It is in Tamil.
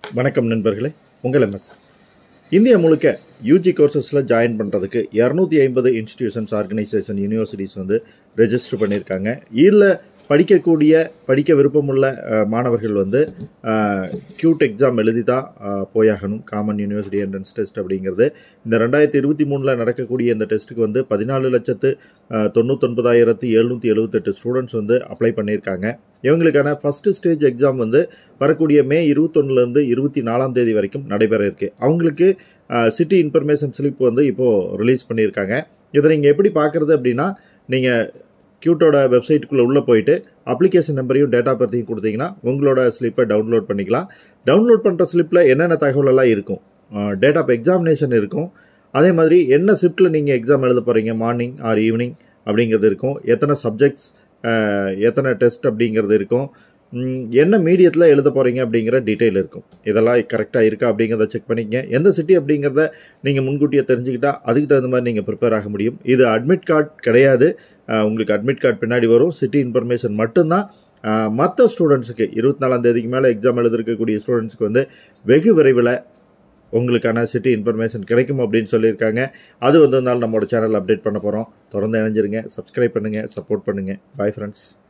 வணக்கம் நண்பர்களே உங்கள் எம்எஸ் இந்தியா முழுக்க யூஜி கோர்சஸில் ஜாயின் பண்ணுறதுக்கு இரநூத்தி ஐம்பது இன்ஸ்டிடியூஷன்ஸ் ஆர்கனைசேஷன் யூனிவர்சிட்டிஸ் வந்து ரெஜிஸ்டர் பண்ணியிருக்காங்க இதில் படிக்கக்கூடிய படிக்க விருப்பமுள்ள அஹ், மாணவர்கள் வந்து க்யூட் எக்ஸாம் எழுதி தான் அஹ், போயாகணும் காமன் யூனிவர்சிட்டி என்ட்ரன்ஸ் டெஸ்ட் அப்படிங்கிறது இந்த ரெண்டாயிரத்தி இருபத்தி மூணில் நடக்கக்கூடிய இந்த டெஸ்ட்டுக்கு வந்து பதினாலு லட்சத்து அஹ், தொண்ணூத்தொன்பதாயிரத்து எழுநூற்றி எழுபத்தெட்டு ஸ்டூடெண்ட்ஸ் வந்து அப்ளை பண்ணியிருக்காங்க இவங்களுக்கான ஃபஸ்ட்டு ஸ்டேஜ் எக்ஸாம் வந்து வரக்கூடிய மே இருபத்தொன்னுலேருந்து இருபத்தி நாலாம் தேதி வரைக்கும் நடைபெற இருக்கு அவங்களுக்கு சிட்டி இன்ஃபர்மேஷன் ஸ்லிப் வந்து இப்போது ரிலீஸ் பண்ணியிருக்காங்க இதை நீங்கள் எப்படி பார்க்குறது அப்படின்னா நீங்கள் கியூட்டோட வெப்சைட்டுக்குள்ளே உள்ளே போயிட்டு அப்ளிகேஷன் நம்பரையும் டேட்டா பர்த்தையும் கொடுத்தீங்கன்னா உங்களோட ஸ்லிப்பை டவுன்லோட் பண்ணிக்கலாம் டவுன்லோட் பண்ணுற ஸ்லிப்பில் என்னென்ன தகவலெல்லாம் இருக்கும் டேட் ஆஃப் எக்ஸாமினேஷன் இருக்கும் அதே மாதிரி என்ன ஷிஃப்ட்டில் நீங்கள் எக்ஸாம் எழுத போகிறீங்க மார்னிங் ஆர் ஈவினிங் அப்படிங்கிறது இருக்கும் எத்தனை சப்ஜெக்ட்ஸ் எத்தனை டெஸ்ட் அப்படிங்கிறது இருக்கும் ம், என்ன மீடியத்தில் எழுத போகிறீங்க அப்படிங்கிற டீட்டெயில் இருக்கும் இதெல்லாம் கரெக்டாக இருக்கா அப்படிங்கிறத செக் பண்ணிக்கங்க எந்த சிட்டி அப்படிங்கிறத நீங்கள் முன்கூட்டியே தெரிஞ்சுக்கிட்டா அதுக்கு தகுந்த மாதிரி நீங்கள் ப்ரிப்பேர் ஆக முடியும் இது அட்மிட் கார்டு கிடையாது அஹ், உங்களுக்கு அட்மிட் கார்டு பின்னாடி வரும் சிட்டி இன்ஃபர்மேஷன் மட்டும்தான் மற்ற ஸ்டூடெண்ட்ஸுக்கு இருபத்தி நாலாம் தேதிக்கு மேலே எக்ஸாம் எழுதிருக்கக்கூடிய ஸ்டூடெண்ட்ஸ்க்கு வந்து வெகு விரைவில் உங்களுக்கான சிட்டி இன்ஃபர்மேஷன் கிடைக்கும் அப்படின்னு சொல்லியிருக்காங்க அது வந்திருந்தாலும் நம்மளோட சேனல் அப்டேட் பண்ண போகிறோம் தொடர்ந்து இணைஞ்சிருங்க சப்ஸ்கிரைப் பண்ணுங்கள் சப்போர்ட் பண்ணுங்கள் பாய் ஃப்ரெண்ட்ஸ்